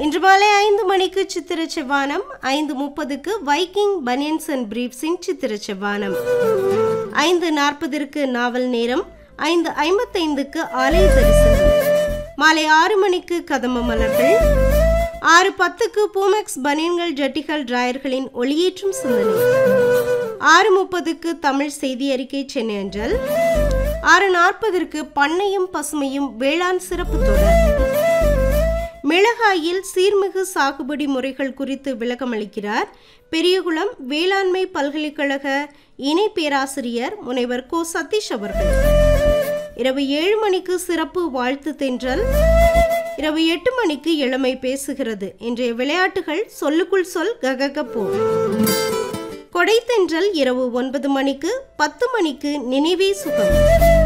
இன்று மாலை ஐந்து மணிக்கு சித்திர செவ்வானம் ஐந்து முப்பதுக்கு வைக்கிங் பனியன்ஸ் அண்ட் பிரீப்ஸின் சித்திர செவ்வானம் ஐந்து நாற்பதற்கு நாவல் நேரம் ஐந்து ஐம்பத்தைந்துக்கு ஆலய தரிசனம் மாலை ஆறு மணிக்கு கதம்ப மலர்கள் ஆறு பத்துக்கு பூமெக்ஸ் பனியன்கள் ஜட்டிகள் டிராயர்களின் ஒளியேற்றும் சிந்தனை ஆறு முப்பதுக்கு தமிழ் செய்தி அறிக்கை சென்னை அஞ்சல் ஆறு நாற்பதற்கு பண்ணையும் பசுமையும் வேளாண் சிறப்பு தொடர் மிளகாயில் சீர்மிகு சாகுபடி முறைகள் குறித்து விளக்கமளிக்கிறார் பெரியகுளம் வேளாண்மை பல்கலைக்கழக இணை பேராசிரியர் முனைவர் கோ சதீஷ் அவர்கள் இரவு ஏழு மணிக்கு சிறப்பு வாழ்த்து தென்றல் இரவு எட்டு மணிக்கு இளமை பேசுகிறது இன்றைய விளையாட்டுகள் சொல்லுக்குள் சொல் கககப்போ கொடைத்தென்றல் இரவு ஒன்பது மணிக்கு பத்து மணிக்கு நினைவே சுகம்